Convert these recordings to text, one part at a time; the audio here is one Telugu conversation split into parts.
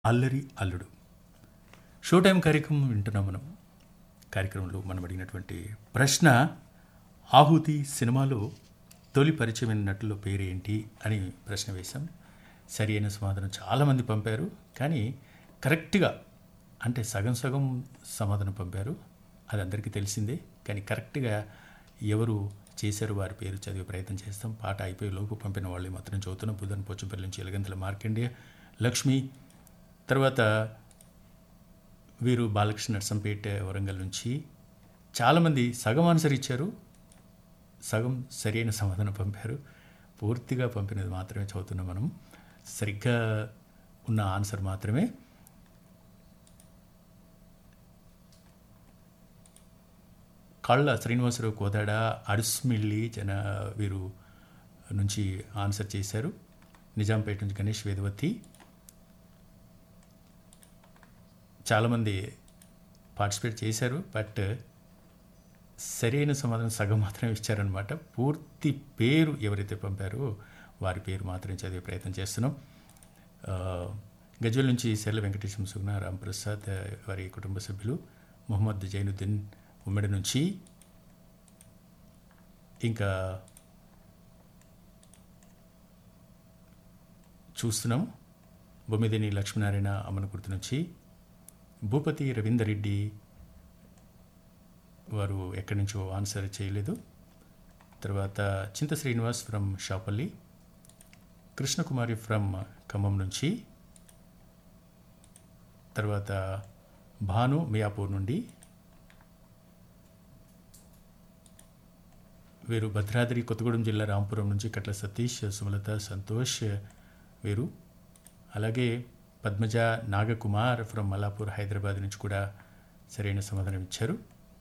అల్లరి అల్లుడు షో టైం కార్యక్రమం వింటున్నాం మనం కార్యక్రమంలో మనం అడిగినటువంటి ప్రశ్న ఆహుతి సినిమాలో తొలి పరిచయమైన నటుల పేరేంటి అని ప్రశ్న వేశాం సరి అయిన సమాధానం చాలామంది పంపారు కానీ కరెక్ట్గా అంటే సగం సగం సమాధానం పంపారు అది అందరికీ తెలిసిందే కానీ కరెక్ట్గా ఎవరు చేశారు వారి పేరు చదివే ప్రయత్నం చేస్తాం పాట అయిపోయే లోపు పంపిన వాళ్ళు మాత్రం చదువుతున్నాం బుధన్ పోచంపల్లి నుంచి ఎలగంతల మార్కండేయ లక్ష్మి తర్వాత వీరు బాలకృష్ణ నర్సంపేట వరంగల్ నుంచి చాలామంది సగం ఆన్సర్ ఇచ్చారు సగం సరైన సమాధానం పంపారు పూర్తిగా పంపినది మాత్రమే చదువుతున్నాం మనం సరిగ్గా ఉన్న ఆన్సర్ మాత్రమే కళ్ళ శ్రీనివాసరావు కోదాడ అడుస్మిళ్ళి జన వీరు నుంచి ఆన్సర్ చేశారు నిజాంపేట నుంచి గణేష్ వేదవతి చాలామంది పార్టిసిపేట్ చేశారు బట్ సరైన సమాధానం సగం మాత్రమే ఇచ్చారనమాట పూర్తి పేరు ఎవరైతే పంపారో వారి పేరు మాత్రమే చదివే ప్రయత్నం చేస్తున్నాం ఆ, గజ్వెల్ నుంచి సెల్ల వెంకటేశ్వర సుగుణ రాంప్రసాద్ ఆ, వారి కుటుంబ సభ్యులు మొహమ్మద్ జైనుద్దీన్ ఉమ్మడి నుంచి ఇంకా చూస్తున్నాం బొమ్మిదేని లక్ష్మీనారాయణ అమ్మనకుర్తి నుంచి భూపతి రవీందర్ రెడ్డి వారు ఎక్కడి నుంచో ఆన్సర్ చేయలేదు తర్వాత చింత శ్రీనివాస్ ఫ్రమ్ షాపల్లి కృష్ణకుమారి ఫ్రమ్ ఖమ్మం నుంచి తర్వాత భాను మియాపూర్ నుండి వీరు భద్రాద్రి కొత్తగూడెం జిల్లా రాంపురం నుంచి కట్ల సతీష్ సుమలత సంతోష్ వీరు అలాగే పద్మజ నాగకుమార్ ఫ్రమ్ మల్లాపూర్ హైదరాబాద్ నుంచి కూడా సరైన సమాధానం ఇచ్చారు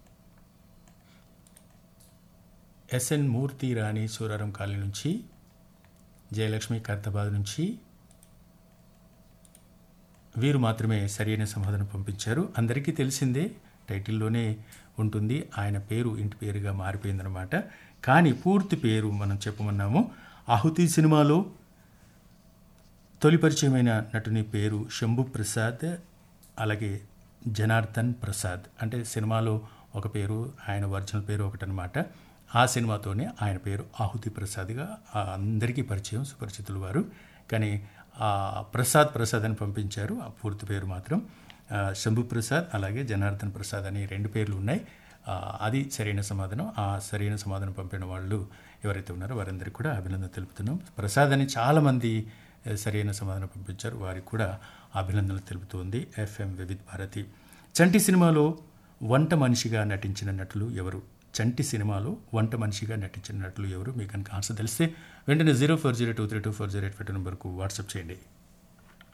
ఎస్ఎన్ మూర్తి రాణి సూరారం కాలనీ నుంచి జయలక్ష్మి కర్తాబాద్ నుంచి వీరు మాత్రమే సరైన సమాధానం పంపించారు అందరికీ తెలిసిందే టైటిల్లోనే ఉంటుంది ఆయన పేరు ఇంటి పేరుగా మారిపోయిందనమాట కానీ పూర్తి పేరు మనం చెప్పమన్నాము ఆహుతి సినిమాలో తొలి పరిచయమైన నటుని పేరు శంభు ప్రసాద్ అలాగే జనార్దన్ ప్రసాద్ అంటే సినిమాలో ఒక పేరు ఆయన ఒరిజినల్ పేరు ఒకటనమాట ఆ సినిమాతోనే ఆయన పేరు ఆహుతి ప్రసాద్గా ఆ అందరికీ పరిచయం సుపరిచితులు వారు కానీ ఆ ప్రసాద్ ప్రసాద్ అని పంపించారు ఆ పూర్తి పేరు మాత్రం ఆ, శంభు ప్రసాద్ అలాగే జనార్దన్ ప్రసాద్ అని రెండు పేర్లు ఉన్నాయి ఆ, అది సరైన సమాధానం ఆ సరైన సమాధానం పంపిన వాళ్ళు ఎవరైతే ఉన్నారో వారందరికీ కూడా అభినందన తెలుపుతున్నాం ప్రసాద్ అని చాలామంది ఆ, సరైన సమాధానం పంపించారు వారికి కూడా అభినందనలు తెలుపుతోంది ఎఫ్ఎం వివిధ్ భారతి చంటి సినిమాలో వంట మనిషిగా నటించిన నటులు ఎవరు చంటి సినిమాలో వంట మనిషిగా నటించిన నటులు ఎవరు మీకు కనుక ఆన్సర్ తెలిస్తే వెంటనే zero four zero two three two four zero eight five నెంబర్కు వాట్సాప్ చేయండి